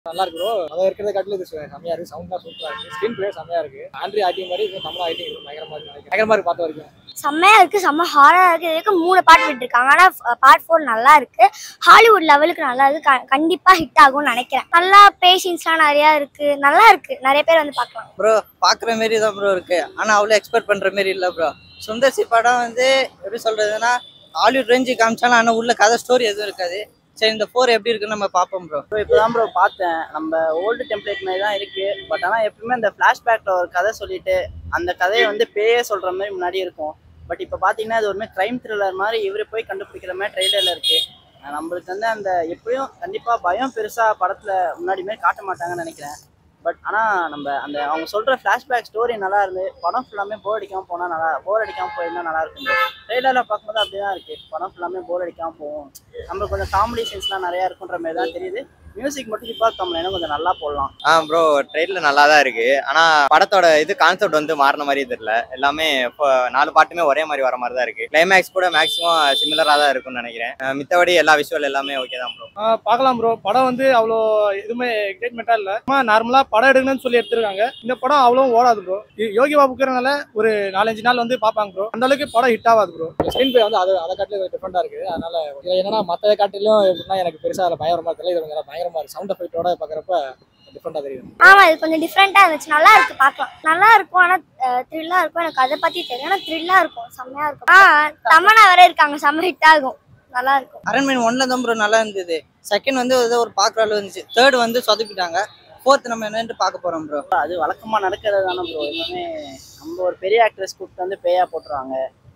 நல்லா இருக்கு ப்ரோ அதை இருக்கிறத காட்டில இது சு- செம்மையா இருக்கு சவுண்ட்லாம் சூப்பரா இருக்கு ஸ்கிரீன் பிளே செம்மையா இருக்கு ஆண்ட்ரி ஆக்டிங் மாதிரி இது தமிழ் ஆக்டிங் பயங்கரமா இருக்கு நினைக்கிறேன். பயங்கரமா இருக்கு பார்த்த வரைக்கும் செம்மையா இருக்கு செம்ம ஹாரரா இருக்கு இதுக்கு மூணு பாட்டு விட்டுருக்காங்க ஆனா பார்ட் ஃபோர் நல்லா இருக்கு ஹாலிவுட் லெவலுக்கு நல்லா இருக்கு க- கண்டிப்பா ஹிட் ஆகும்னு நினைக்கிறேன் நல்லா பேஷன்ஸ்லாம் நிறைய இருக்கு நல்லா இருக்கு நிறைய பேர் வந்து பார்க்கலாம் ப்ரோ பார்க்குற மாரி தான் ப்ரோ இருக்கு ஆனால் அவ்வளோ எக்ஸ்பெக்ட் பண்ணுற மாரி இல்லை ப்ரோ சுந்தர்சி படம் வந்து எப்படி சொல்றதுன்னா ஹாலிவுட் ரேஞ்சு காமிச்சாலும் ஆனால் உள்ள கதை ஸ்டோரி எதுவும் இருக்காது சரி இந்த ஃபோர் எப்படி இருக்குன்னு நம்ம பார்ப்போம் ப்ரோ ப்ரோ இப்போ தான் ப்ரோ பார்த்தேன் நம்ம ஓல்டு டெம்ப்ளேட் மாதிரி தான் இருக்கு பட் ஆனால் எப்பவுமே அந்த ஃப்ளாஷ்பேக்கில் ஒரு கதை சொல்லிட்டு அந்த கதையை வந்து பேயே சொல்கிற மாதிரி முன்னாடி இருக்கும் பட் இப்போ பார்த்தீங்கன்னா அது ஒரு மாதிரி க்ரைம் த்ரில்லர் மாதிரி இவரு போய் கண்டுபிடிக்கிற மாதிரி ட்ரெய்லரில் இருக்கு அஹ் நம்மளுக்கு வந்து அந்த எப்படியும் கண்டிப்பாக பயம் பெருசாக படத்தில் முன்னாடி மாதிரி காட்ட மாட்டாங்கன்னு நினைக்கிறேன் பட் ஆனால் நம்ம அந்த அவங்க சொல்கிற ஃப்ளாஷ்பேக் ஸ்டோரி நல்லா இருந்து படம் ஃபுல்லாமே போர் அடிக்காமல் போனால் நல்லா போர் அடிக்காமல் போயிருந்தா நல்லா இருக்கும் ட்ரெய்லரில் பார்க்கும்போது அப்படி தான் இருக்குது படம் ஃபுல்லாமே போர் அடிக்காமல் போகும் நம்மளுக்கு கொஞ்சம் காமெடி சீன்ஸ்லாம் நிறையா இருக்குன்ற மாதிரி தான் தெரியுது மியூசிக் மட்டும் ஹிப்ஹாப் கம்பெனி கொஞ்சம் நல்லா போடலாம் ஆ ப்ரோ ட்ரெயிலில் நல்லா தான் இருக்கு ஆனா படத்தோட இது கான்செப்ட் வந்து மாறின மாதிரி தெரியல எல்லாமே இப்போ நாலு பாட்டுமே ஒரே மாதிரி வர மாதிரி தான் இருக்கு கிளைமேக்ஸ் கூட மேக்ஸிமம் சிமிலரா தான் இருக்கும்னு நினைக்கிறேன் அஹ் மித்தபடி எல்லா விஷுவல் எல்லாமே ஓகே தான் ப்ரோ ஆ, பார்க்கலாம் ப்ரோ படம் வந்து அவ்வளோ எதுவுமே எக்ஸைட்மெண்ட்டாக இல்லை சும்மா நார்மலாக படம் எடுக்கணும்னு சொல்லி எடுத்திருக்காங்க இந்த படம் அவ்வளோ ஓடாது ப்ரோ யோகி பாபுக்கிறனால ஒரு நாலஞ்சு நாள் வந்து பார்ப்பாங்க ப்ரோ அந்த அளவுக்கு படம் ஹிட் ஆகாது ப்ரோ ஸ்க்ரீன் பிளே வந்து அதை அதை காட்டிலும் டிஃப்ரெண்டாக இருக்குது அதனால இது என்னன்னா மற்ற காட்டிலும் எப்படின்னா எனக்கு பெருசாக அதில் பயங்கரமாக தெரியல இது கொஞ்சம் பயங்கரமாக இருக்கு சவுண்ட் எஃபெக்டோட பார்க்குறப்ப டிஃப்ரெண்டாக தெரியுது ஆமா இது கொஞ்சம் டிஃப்ரெண்டா இருந்துச்சு நல்லா இருக்கு பார்க்கலாம் நல்லா இருக்கும் ஆனா த்ரில்லா இருக்கும் எனக்கு அதை பத்தி தெரியும் ஆனா த்ரில்லா இருக்கும் செம்மையா இருக்கும் ஆ தமனா வர இருக்காங்க செம்ம ஹிட் ஆகும் நல்லா இருக்கும் அரண்மனை ஒன்ல தான் ப்ரோ நல்லா இருந்தது செகண்ட் வந்து ஏதோ ஒரு பார்க்குற அளவு இருந்துச்சு தேர்ட் வந்து சொதப்பிட்டாங்க ஃபோர்த் நம்ம என்னன்ட்டு பார்க்க போறோம் ப்ரோ அது வழக்கமாக நடக்கிறது தானே ப்ரோ எல்லாமே நம்ம ஒரு பெரிய ஆக்ட்ரஸ் கூப்பிட்டு வந்து பேயா போட்டுருவாங்க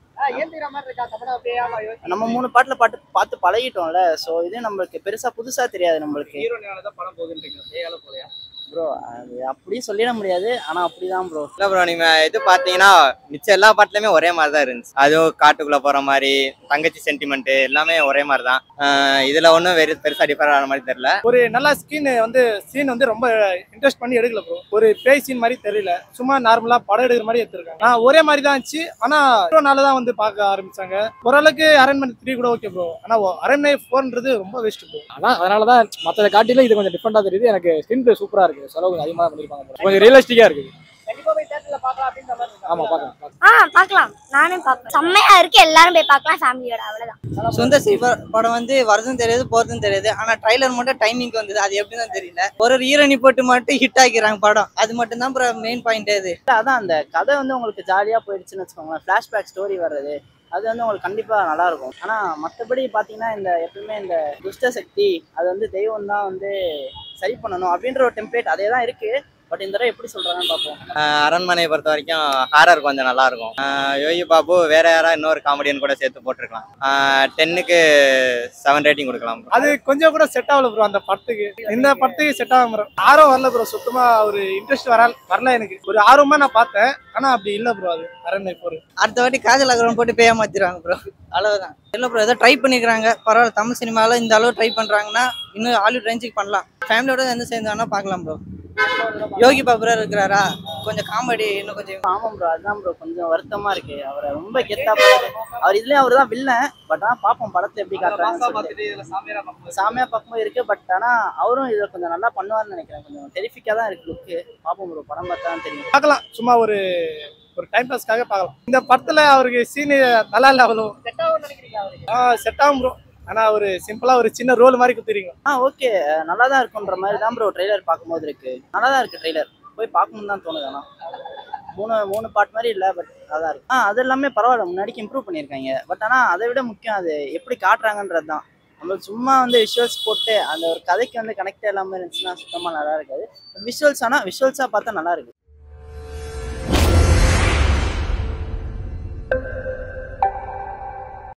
நம்ம மூணு பாட்டில் பாட்டு பார்த்து பழகிட்டோம்ல ஸோ இது நம்மளுக்கு பெருசாக புதுசாக தெரியாது நம்மளுக்கு ஹீரோனால தான் படம் போகுதுன்றீங்க ஏழை போலையா ப்ரோ அது அப்படி சொல்லிட முடியாது ஆனால் அப்படி தான் ப்ரோ இல்ல ப்ரோ நீங்க இது பாத்தீங்கன்னா மிச்சம் எல்லா பாட்டுலயுமே ஒரே மாதிரி தான் இருந்துச்சு அதுவும் காட்டுக்குள்ள போற மாதிரி தங்கச்சி சென்டிமெண்ட் எல்லாமே ஒரே மாதிரி தான் அஹ் இதுல ஒன்றும் வெறு பெருசா டிஃபர் ஆன மாதிரி தெரியல ஒரு நல்ல ஸ்கீன் வந்து சீன் வந்து ரொம்ப இன்ட்ரெஸ்ட் பண்ணி எடுக்கல ப்ரோ ஒரு பேய் சீன் மாதிரி தெரியல சும்மா நார்மலா படம் எடுக்கிற மாதிரி எடுத்திருக்காங்க நான் ஒரே மாதிரி தான் இருந்துச்சு ஆனா இவ்வளோ நாள் தான் வந்து பார்க்க ஆரம்பிச்சாங்க ஓரளவுக்கு அரண்மனை த்ரீ கூட ஓகே ப்ரோ ஆனா ஒ- அரண்மனை ஃபோர்ன்றது ரொம்ப வேஸ்ட் ப்ரோ அதான் அதனால தான் மற்ற காட்டிலும் இது கொஞ்சம் டிஃப்ரெண்டா தெரியுது எனக்கு ஸ்கிரீன் பிளே சூப்பரா இருக்கு செலவு கொஞ்சம் அதிகமாக பண்ணிருப்பாங்க bro. கொஞ்சம் ரியலிஸ்டிக்கா இருக்கு ஆமா பார்க்கலாம் ஆ பார்க்கலாம் நானே பார்ப்பேன் செம்மையா இருக்கு எல்லாரும் போய் பார்க்கலாம் ஃபேமிலியோட அவ்வளவுதான் சுந்தர்சி ப- படம் வந்து வரதும் தெரியாது போறதும் தெரியாது ஆனா ட்ரைலர் மட்டும் டைமிங் வந்தது அது எப்படின்னு தெரியல ஒரு ஒரு ஹீரோனி போட்டு மட்டும் ஹிட் ஆக்கிறாங்க படம் அது மட்டும் தான் ப்ரோ மெயின் பாயிண்ட் அது இல்ல, அதான் அந்த கதை வந்து உங்களுக்கு ஜாலியாக போயிடுச்சுன்னு வச்சுக்கோங்களேன் ஃப்ளாஷ்பேக் ஸ்டோரி வர்றது அது வந்து உங்களுக்கு கண்டிப்பாக நல்லா இருக்கும் ஆனால் மற்றபடி பார்த்தீங்கன்னா இந்த எப்பவுமே இந்த துஷ்ட சக்தி அது வந்து தெய்வம் தான் வந்து சரி பண்ணணும் அப்படின்ற ஒரு டெம்ப்ளேட் அதே தான் இருக்கு பட் இந்த தடவை எப்படி சொல்றாங்கன்னு பார்ப்போம் அஹ் அரண்மனையை பொறுத்த வரைக்கும் ஹாரர் கொஞ்சம் நல்லா இருக்கும் அஹ் யோகி பாபு வேற யாரா இன்னொரு காமெடியன் கூட சேர்த்து போட்டிருக்கலாம் டென்னுக்கு செவன் ரேட்டிங் கொடுக்கலாம் bro. அது கொஞ்சம் கூட செட் ஆகல ப்ரோ அந்த படத்துக்கு இந்த படத்துக்கு செட் ஆகும் ப்ரோ ஆர்வம் வரல ப்ரோ சுத்தமா ஒரு இன்ட்ரெஸ்ட் வர வரல எனக்கு ஒரு ஆர்வமா நான் பார்த்தேன் ஆனா அப்படி இல்ல ப்ரோ அது அரண்மனை போர் அடுத்த வாட்டி காஜல் அகரம் போட்டு பேய மாத்திடுவாங்க ப்ரோ அவ்வளவுதான் இல்லை ப்ரோ ஏதோ ட்ரை பண்ணிக்கிறாங்க பரவாயில்ல தமிழ் சினிமாவில் இந்த அளவு ட்ரை பண்றாங்கன்னா இன்னும் ஹாலிவுட் ரேஞ்சுக்கு பண்ணலாம் ஃபேமிலியோட எந்த சேர்ந்து வேணா பார்க்கலாம் ப்ரோ யோகி பாபுரா இருக்கிறாரா கொஞ்சம் காமெடி இன்னும் கொஞ்சம் ஆமாம் ப்ரோ அதுதான் ப்ரோ கொஞ்சம் வருத்தமா இருக்கு அவரை ரொம்ப கெத்தா பண்ணாரு அவர் இதுலயும் அவர் தான் வில்லன் பட் ஆனால் பார்ப்போம் படத்தை எப்படி காட்டுறாங்க சாமியா பார்க்கும்போது இருக்கு பட் ஆனா அவரும் இதில் கொஞ்சம் நல்லா பண்ணுவார்னு நினைக்கிறேன் கொஞ்சம் டெரிஃபிக்காக தான் இருக்கு லுக்கு பார்ப்போம் ப்ரோ படம் பார்த்தா தான் தெரியும் பார்க்கலாம் சும்மா ஒரு ஒரு டைம் பாஸ்க்காக பார்க்கலாம் இந்த படத்துல அவருக்கு சீன் நல்லா இல்ல அவ்வளோ செட் ஆகும் ப்ரோ ஆனா ஒரு சிம்பிளா ஒரு சின்ன ரோல் மாதிரி குத்துறீங்க ஆ ஓகே நல்லா தான் இருக்குன்ற மாதிரி தான் ப்ரோ ட்ரெய்லர் பார்க்கும்போது இருக்கு நல்லா தான் இருக்கு ட்ரெய்லர் போய் பார்க்கணும்னு தான் தோணுது ஆனால் மூணு மூணு பார்ட் மாதிரி இல்லை பட் அதான் இருக்கு ஆ அது எல்லாமே பரவாயில்ல முன்னாடிக்கு இம்ப்ரூவ் பண்ணியிருக்காங்க பட் ஆனால் அதை விட முக்கியம் அது எப்படி காட்டுறாங்கன்றது தான் நம்மளுக்கு சும்மா வந்து விஷுவல்ஸ் போட்டு அந்த ஒரு கதைக்கு வந்து கனெக்ட் இல்லாமல் இருந்துச்சுன்னா சுத்தமாக நல்லா இருக்காது விஷுவல்ஸ் ஆனால் விஷுவல்ஸாக பார்த்தா நல்லா இருக்கு